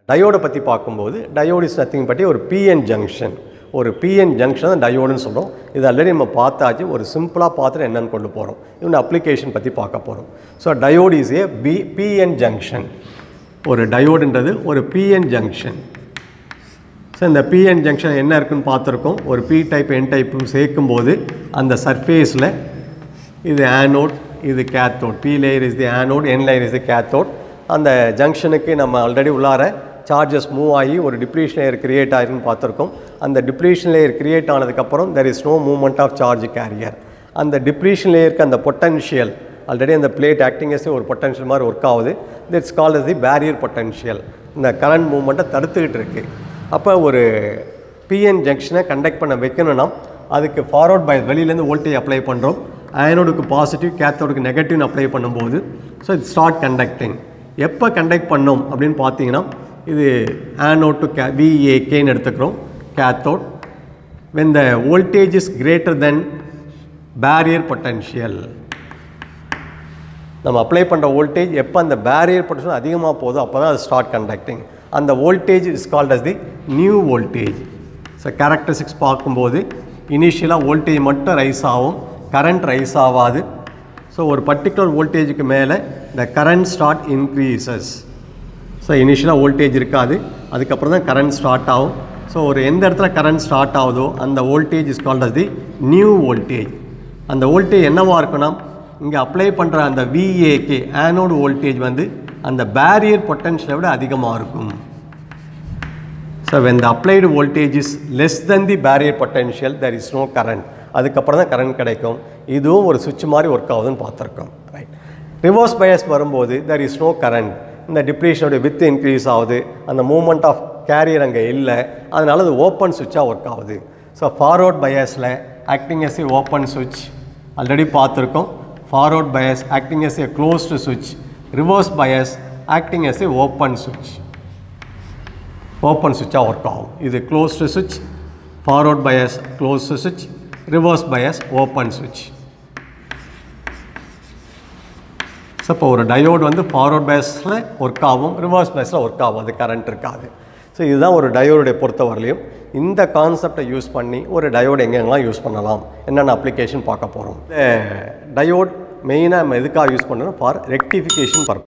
டயோடை பற்றி பார்க்கும்போது diode is nothing பற்றி ஒரு பிஎன் ஜங்ஷன் ஒரு பிஎன் ஜங்ஷன் தான் டயோடுன்னு சொல்கிறோம் இது ஆல்ரெடி நம்ம பார்த்தாச்சு ஒரு சிம்பிளாக பார்த்துட்டு என்னென்னு கொண்டு போகிறோம் இன்னும் அப்ளிகேஷன் பற்றி பார்க்க போகிறோம் so diode is a P PN junction ஒரு டயோடுன்றது ஒரு பிஎன் ஜங்ஷன் ஸோ இந்த பிஎன் ஜங்ஷன் என்ன இருக்குன்னு பார்த்துருக்கோம் ஒரு பி டைப் என் டைப்பும் சேர்க்கும்போது அந்த சர்ஃபேஸில் இது ஆனோட் இது cathode P layer is the anode N layer is the cathode அந்த ஜங்ஷனுக்கு நம்ம ஆல்ரெடி உள்ளார சார்ஜஸ் மூவ் ஆகி ஒரு டிப்ளீஷன் லேயர் கிரியேட் ஆகிருக்குன்னு பார்த்துருக்கோம் அந்த டிப்ளீஷன் லேயர் கிரியேட் ஆனதுக்கப்புறம் there is no movement of charge carrier அந்த டிப்ளீஷன் லேயருக்கு அந்த பொட்டன்ஷியல் ஆல்ரெடி அந்த பிளேட் ஆக்டிங் எஸ் ஒரு பொட்டன்ஷியல் மாதிரி ஒர்க் ஆகுது that's call as the barrier potential இந்த கரண்ட் மூவ்மெண்ட்டை தடுத்துக்கிட்டு இருக்கு அப்போ ஒரு பிஎன் ஜங்ஷனை கண்டக்ட் பண்ண வைக்கணும்னா அதுக்கு ஃபார்வர்ட் பை வெளியிலேருந்து வோல்டேஜ் அப்ளை பண்ணுறோம் அயனோடுக்கு பாசிட்டிவ் கேத்தோடுக்கு நெகட்டிவ்னு அப்ளை பண்ணும்போது ஸோ இட் ஸ்டார்ட் கண்டக்டிங் எப்போ கண்டக்ட் பண்ணோம் அப்படின்னு பார்த்தீங்கன்னா இது ஆனோட் டு கே விஏகேன்னு எடுத்துக்கிறோம் cathode when the voltage is greater than barrier potential நம்ம அப்ளை பண்ணுற வோல்டேஜ் எப்போ அந்த பேரியர் பொட்டன்ஷியல் அதிகமாக போதோ அப்போ தான் அது ஸ்டார்ட் கண்டக்டிங் அந்த voltage is called as the knee voltage so characteristics பார்க்கும்போது இனிஷியலாக வோல்டேஜ் மட்டும் ரைஸ் ஆகும் கரண்ட் ரைஸ் ஆகாது ஸோ ஒரு பர்டிகுலர் வோல்டேஜுக்கு மேலே the current start increases so இனிஷியலாக வோல்டேஜ் இருக்காது அதுக்கப்புறம் தான் கரண்ட் ஸ்டார்ட் ஆகும் ஸோ ஒரு எந்த இடத்துல கரண்ட் ஸ்டார்ட் ஆகுதோ அந்த voltage is called as the knee voltage அந்த வோல்டேஜ் என்னவா இருக்குன்னா இங்கே அப்ளை பண்ணுற அந்த விஏகே ஆனோடு வோல்டேஜ் வந்து அந்த பேரியர் பொட்டன்ஷியலை விட அதிகமாக இருக்கும் so when the applied voltage is less then the barrier potential there is no current அதுக்கப்புறம் தான் கரண்ட் கிடைக்கும் இதுவும் ஒரு சுவிட்ச் மாதிரி ஒர்க் ஆகுதுன்னு பார்த்துருக்கோம் ரைட் ரிவர்ஸ் பயஸ் வரும்போது தெர் இஸ் நோ கரண்ட் இந்த டிப்ரேஷனுடைய வித் இன்க்ரீஸ் ஆகுது அந்த மூமெண்ட் ஆஃப் கேரியர் அங்கே இல்லை அதனால அது ஓப்பன் சுவிட்சாக ஒர்க் ஆகுது so forward பயஸில் acting S A open சுவிட்ச் ஆல்ரெடி பார்த்துருக்கோம் forward Paes acting S A closed சுவிட்ச் reverse Paes acting S A open சுவிட்ச் ஓப்பன் சுவிட்சாக ஒர்க் ஆகும் இது க்ளோஸ்டு சுவிட்ச் ஃபார்வர்ட் பயஸ் க்ளோஸ்டு சுவிட்ச் ரிவர்ஸ் பயஸ் ஓப்பன் சுவிட்ச் ஸோ இப்போ ஒரு டயோடு வந்து ஃபார்வர்ட் பயஸில் ஒர்க் ஆகும் ரிவர்ஸ் பயஸில் ஒர்க் ஆகும் அது கரண்ட் இருக்காது ஸோ இதுதான் ஒரு டயோடுடைய பொறுத்தவரையிலையும் இந்த கான்செப்டை யூஸ் பண்ணி ஒரு டயோடு எங்கெங்கெல்லாம் யூஸ் பண்ணலாம் என்னென்ன அப்ளிகேஷன் பார்க்க போகிறோம் இந்த டயோட் மெயினாக நம்ம எதுக்காக யூஸ் பண்ணுறோம் ஃபார் ரெக்டிஃபிகேஷன் பர்பஸ்